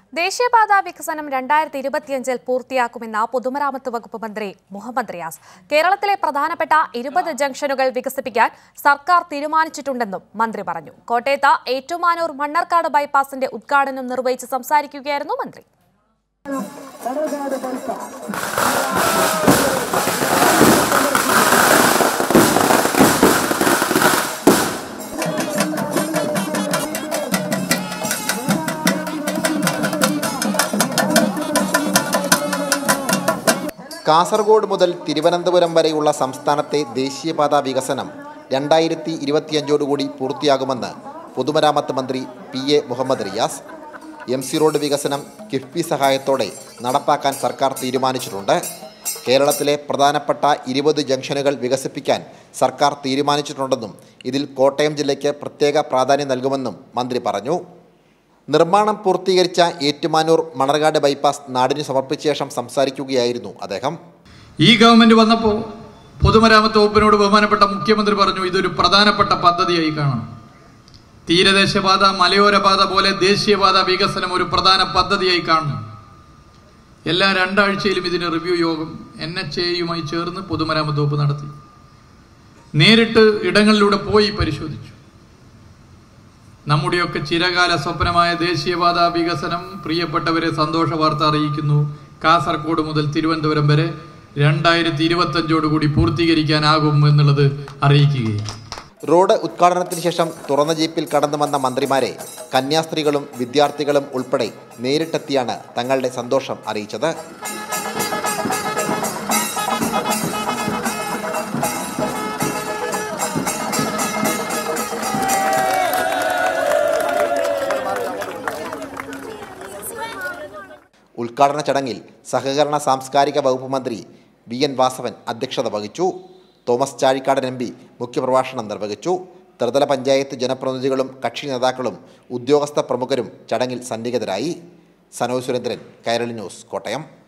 ദേശീയപാത വികസനം രണ്ടായിരത്തി ഇരുപത്തിയഞ്ചിൽ പൂർത്തിയാക്കുമെന്ന് പൊതുമരാമത്ത് വകുപ്പ് മന്ത്രി മുഹമ്മദ് റിയാസ് കേരളത്തിലെ പ്രധാനപ്പെട്ട ഇരുപത് ജംഗ്ഷനുകൾ വികസിപ്പിക്കാൻ സർക്കാർ തീരുമാനിച്ചിട്ടുണ്ടെന്നും മന്ത്രി പറഞ്ഞു കോട്ടയത്ത് ഏറ്റുമാനൂർ മണ്ണർക്കാട് ബൈപ്പാസിന്റെ ഉദ്ഘാടനം നിർവഹിച്ച് സംസാരിക്കുകയായിരുന്നു മന്ത്രി കാസർഗോഡ് മുതൽ തിരുവനന്തപുരം വരെയുള്ള സംസ്ഥാനത്തെ ദേശീയപാത വികസനം രണ്ടായിരത്തി ഇരുപത്തിയഞ്ചോടുകൂടി പൂർത്തിയാകുമെന്ന് പൊതുമരാമത്ത് മന്ത്രി P A Muhammad Riyas M C road വികസനം കിഫ്ബി സഹായത്തോടെ നടപ്പാക്കാൻ സർക്കാർ തീരുമാനിച്ചിട്ടുണ്ട് കേരളത്തിലെ പ്രധാനപ്പെട്ട ഇരുപത് ജംഗ്ഷനുകൾ വികസിപ്പിക്കാൻ സർക്കാർ തീരുമാനിച്ചിട്ടുണ്ടെന്നും ഇതിൽ കോട്ടയം ജില്ലയ്ക്ക് പ്രത്യേക പ്രാധാന്യം നൽകുമെന്നും മന്ത്രി പറഞ്ഞു നിർമ്മാണം പൂർത്തീകരിച്ച ഏറ്റുമാനൂർ മണർകാട് ബൈപ്പാസ് നാടിന് സമർപ്പിച്ച ശേഷം സംസാരിക്കുകയായിരുന്നു അദ്ദേഹം ഈ ഗവൺമെന്റ് വന്നപ്പോൾ പൊതുമരാമത്ത് വകുപ്പിനോട് ബഹുമാനപ്പെട്ട മുഖ്യമന്ത്രി പറഞ്ഞു ഇതൊരു പ്രധാനപ്പെട്ട പദ്ധതിയായി കാണണം തീരദേശപാത മലയോര പാത പോലെ ദേശീയപാത വികസനം ഒരു പ്രധാന പദ്ധതിയായി കാണണം എല്ലാ രണ്ടാഴ്ചയിലും ഇതിന് റിവ്യൂ യോഗം എൻ എച്ച് എയുമായി ചേർന്ന് പൊതുമരാമത്ത് വകുപ്പ് നടത്തി നേരിട്ട് ഇടങ്ങളിലൂടെ പോയി പരിശോധിച്ചു നമ്മുടെയൊക്കെ ചിരകാല സ്വപ്നമായ ദേശീയപാത വികസനം പ്രിയപ്പെട്ടവരെ സന്തോഷ വാർത്ത അറിയിക്കുന്നു കാസർഗോഡ് മുതൽ തിരുവനന്തപുരം വരെ രണ്ടായിരത്തി ഇരുപത്തഞ്ചോടുകൂടി പൂർത്തീകരിക്കാനാകും എന്നുള്ളത് അറിയിക്കുകയും റോഡ് ഉദ്ഘാടനത്തിന് ശേഷം തുറന്ന ജീപ്പിൽ കടന്നു വന്ന മന്ത്രിമാരെ കന്യാസ്ത്രീകളും വിദ്യാർത്ഥികളും ഉൾപ്പെടെ നേരിട്ടെത്തിയാണ് തങ്ങളുടെ സന്തോഷം അറിയിച്ചത് ഉദ്ഘാടന ചടങ്ങിൽ സഹകരണ സാംസ്കാരിക വകുപ്പ് മന്ത്രി വി എൻ വാസവൻ അധ്യക്ഷത വഹിച്ചു തോമസ് ചാഴിക്കാടൻ എം പി മുഖ്യപ്രഭാഷണം നിർവഹിച്ചു ത്രിതല പഞ്ചായത്ത് ജനപ്രതിനിധികളും കക്ഷി നേതാക്കളും ഉദ്യോഗസ്ഥ പ്രമുഖരും ചടങ്ങിൽ സന്നിഹിതരായി സനോജ് സുരേന്ദ്രൻ കൈരളി ന്യൂസ് കോട്ടയം